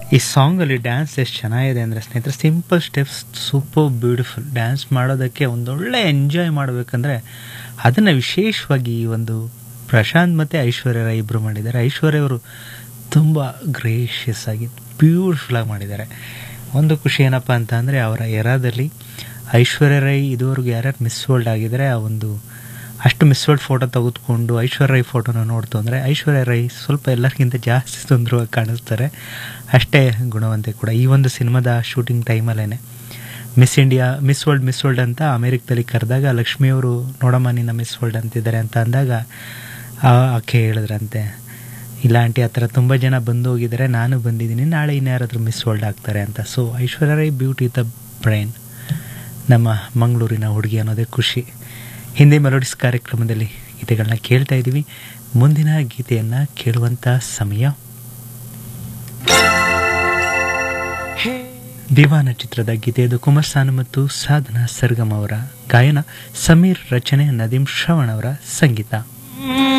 ಈ ಸಾಂಗಲ್ಲಿ ಡ್ಯಾನ್ಸ್ ಎಷ್ಟು ಚೆನ್ನಾಗಿದೆ ಅಂದರೆ ಸ್ನೇಹಿತರೆ simple steps super beautiful dance ಮಾಡೋದಕ್ಕೆ ಒಂದೊಳ್ಳೆ ಎಂಜಾಯ್ ಮಾಡಬೇಕಂದ್ರೆ ಅದನ್ನು ವಿಶೇಷವಾಗಿ ಈ ಒಂದು ಪ್ರಶಾಂತ್ ಮತ್ತು ಐಶ್ವರ್ಯ ರೈ ಇಬ್ಬರು ಮಾಡಿದ್ದಾರೆ ಐಶ್ವರ್ಯ ಅವರು ತುಂಬ ಗ್ರೇಷಿಯಸ್ ಆಗಿ ಬ್ಯೂಟಿಫುಲ್ ಆಗಿ ಮಾಡಿದ್ದಾರೆ ಒಂದು ಖುಷಿ ಏನಪ್ಪ ಅಂತ ಅಂದರೆ ಅವರ ಎರಾದಲ್ಲಿ ಐಶ್ವರ್ಯ ರೈ ಇದುವರೆಗೂ ಯಾರ್ಯಾರು ಮಿಸ್ ವರ್ಲ್ಡ್ ಆಗಿದ್ದಾರೆ ಆ ಒಂದು ಅಷ್ಟು ಮಿಸ್ ವರ್ಲ್ಡ್ ಫೋಟೋ ತೆಗೆದುಕೊಂಡು ಐಶ್ವರ್ಯ ರೈ ಫೋಟೋನ ನೋಡ್ತು ಅಂದರೆ ಐಶ್ವರ್ಯ ರೈ ಸ್ವಲ್ಪ ಎಲ್ಲರಿಗಿಂತ ಜಾಸ್ತಿ ಸುಂದರವಾಗಿ ಕಾಣಿಸ್ತಾರೆ ಅಷ್ಟೇ ಗುಣವಂತೆ ಕೂಡ ಈ ಒಂದು ಸಿನಿಮಾದ ಶೂಟಿಂಗ್ ಟೈಮಲ್ಲೇ Miss India Miss World Miss World ಅಂತ ಅಮೇರಿಕದಲ್ಲಿ ಕರೆದಾಗ ಲಕ್ಷ್ಮಿಯವರು ನೋಡಮ್ಮ ನಿನ್ನ ಮಿಸ್ ವರ್ಲ್ಡ್ ಅಂತಿದ್ದಾರೆ ಅಂತ ಅಂದಾಗ ಆ- ಆಕೆ ಹೇಳಿದ್ರಂತೆ ಇಲ್ಲ ಆಂಟಿ ಆ ಥರ ತುಂಬ ಜನ ಬಂದು ಹೋಗಿದ್ದಾರೆ ನಾನು ಬಂದಿದ್ದೀನಿ ನಾಳೆ ಇನ್ಯಾರಾದ್ರೂ ಮಿಸ್ ವರ್ಲ್ಡ್ ಆಗ್ತಾರೆ ಅಂತ so Aishwarya Rai beauty the brain ನಮ್ಮ ಮಂಗಳೂರಿನ ಹುಡುಗಿ ಅನ್ನೋದೇ ಖುಷಿ ಹಿಂದಿ ಮೆಲೋಡಿಸ್ ಕಾರ್ಯಕ್ರಮದಲ್ಲಿ ಗೀತೆಗಳನ್ನ ಕೇಳ್ತಾ ಇದ್ದೀವಿ ಮುಂದಿನ ಗೀತೆಯನ್ನು ಕೇಳುವಂಥ ಸಮಯ ದಿವಾನ ಚಿತ್ರದ ಗೀತೆ ಇದು ಕುಮಾರ್ ಸಾನು ಮತ್ತು ಸಾಧನಾ ಸರ್ಗಮ್ ಅವರ ಗಾಯನ ಸಮೀರ್ ರಚನೆ ನದೀಂ ಶ್ರವಣ್ ಅವರ ಸಂಗೀತ